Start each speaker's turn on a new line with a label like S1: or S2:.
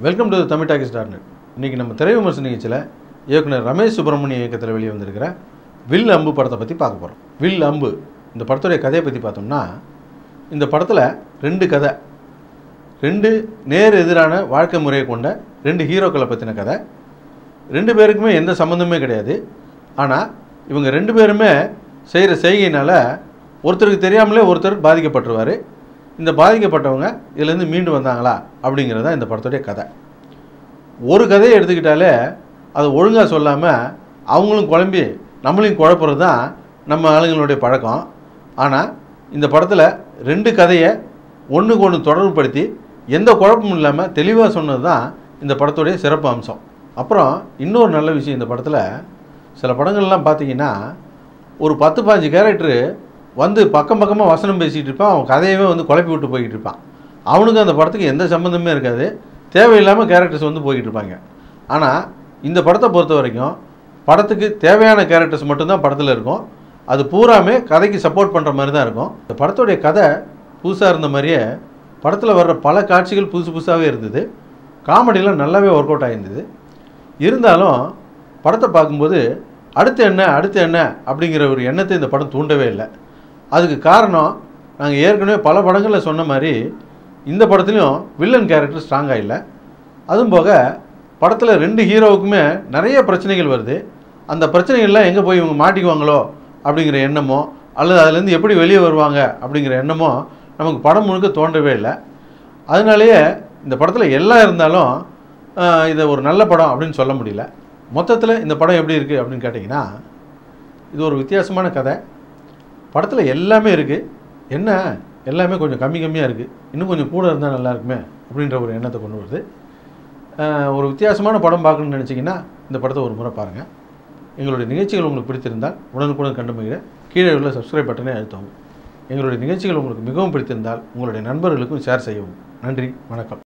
S1: welcome to Tamil talkies dot net இன்றைக்கி நம்ம திரை விமர்சன நிகழ்ச்சியில் இயக்குனர் ரமேஷ் சுப்பிரமணிய இயக்கத்தில் வெளியே வந்திருக்கிற வில் அம்பு படத்தை பற்றி பார்க்க போகிறோம் வில் அம்பு இந்த படத்துடைய கதையை பற்றி பார்த்தோம்னா இந்த படத்தில் ரெண்டு கதை ரெண்டு நேர் எதிரான வாழ்க்கை முறையை கொண்ட ரெண்டு ஹீரோக்களை பற்றின கதை ரெண்டு பேருக்குமே எந்த சம்மந்தமே கிடையாது ஆனால் இவங்க ரெண்டு பேருமே செய்கிற செய்கையினால் ஒருத்தருக்கு தெரியாமலே ஒருத்தர் பாதிக்கப்பட்டுருவார் இந்த பாதிக்கப்பட்டவங்க இதுலேருந்து மீண்டு வந்தாங்களா அப்படிங்கிறது தான் இந்த படத்துடைய கதை ஒரு கதையை எடுத்துக்கிட்டாலே அதை ஒழுங்காக சொல்லாமல் அவங்களும் குழம்பி நம்மளையும் குழப்புறது தான் நம்ம ஆளுங்களுடைய பழக்கம் ஆனால் இந்த படத்தில் ரெண்டு கதையை ஒன்றுக்கு ஒன்று தொடர்புபடுத்தி எந்த குழப்பமும் இல்லாமல் தெளிவாக சொன்னது தான் இந்த படத்துடைய சிறப்பு அம்சம் அப்புறம் இன்னொரு நல்ல விஷயம் இந்த படத்தில் சில படங்கள்லாம் பார்த்தீங்கன்னா ஒரு பத்து பாஞ்சு கேரக்டரு வந்து பக்கம் பக்கமாக வசனம் பேசிகிட்டு இருப்பான் அவன் கதையவே வந்து குழப்பி விட்டு போய்கிட்டு இருப்பான் அவனுக்கு அந்த படத்துக்கு எந்த சம்மந்தமே இருக்காது தேவையில்லாமல் கேரக்டர்ஸ் வந்து போய்கிட்டு இருப்பாங்க ஆனால் இந்த படத்தை பொறுத்த வரைக்கும் படத்துக்கு தேவையான கேரக்டர்ஸ் மட்டும்தான் படத்தில் இருக்கும் அது பூராமே கதைக்கு சப்போர்ட் பண்ணுற மாதிரி தான் இருக்கும் இந்த படத்துடைய கதை புதுசாக இருந்த மாதிரியே படத்தில் வர்ற பல காட்சிகள் புதுசு புதுசாகவே இருந்தது காமெடியெலாம் நல்லாவே ஒர்க் அவுட் ஆகிருந்தது இருந்தாலும் படத்தை பார்க்கும்போது அடுத்து என்ன அடுத்து என்ன அப்படிங்கிற ஒரு எண்ணத்தை இந்த படம் தூண்டவே இல்லை அதுக்கு காரணம் நாங்கள் ஏற்கனவே பல படங்களில் சொன்ன மாதிரி இந்த படத்துலையும் வில்லன் கேரக்டர் ஸ்ட்ராங்காக இல்லை அதுவும் போக படத்தில் ரெண்டு ஹீரோவுக்குமே நிறைய பிரச்சனைகள் வருது அந்த பிரச்சனைகள்லாம் எங்கே போய் இவங்க மாட்டிக்குவாங்களோ அப்படிங்கிற எண்ணமோ அல்லது அதுலேருந்து எப்படி வெளியே வருவாங்க அப்படிங்கிற எண்ணமோ நமக்கு படம் முழுக்க தோன்றவே இல்லை அதனாலேயே இந்த படத்தில் எல்லாம் இருந்தாலும் ஆஹ், இதை ஒரு நல்ல படம் அப்படின்னு சொல்ல முடியல மொத்தத்தில் இந்த படம் எப்படி இருக்குது அப்படின்னு கேட்டிங்கன்னா இது ஒரு வித்தியாசமான கதை படத்தில் எல்லாமே இருக்குது என்ன எல்லாமே கொஞ்சம் கம்மி கம்மியாக இருக்குது இன்னும் கொஞ்சம் கூட இருந்தால் நல்லா இருக்குமே அப்படின்ற ஒரு எண்ணத்தை கொண்டு வருது ஆஹ், ஒரு வித்தியாசமான படம் பார்க்கணும்னு நினச்சிங்கன்னா இந்த படத்தை ஒரு முறை பாருங்கள் எங்களுடைய நிகழ்ச்சிகள் உங்களுக்கு பிடித்திருந்தால் உடனுக்குடன் கண்டு மகிழ கீழே உள்ள சப்ஸ்கிரைப் பட்டனை அழுத்தவும் எங்களுடைய நிகழ்ச்சிகள் உங்களுக்கு மிகவும் பிடித்திருந்தால் உங்களுடைய நண்பர்களுக்கும் ஷேர் செய்யவும் நன்றி வணக்கம்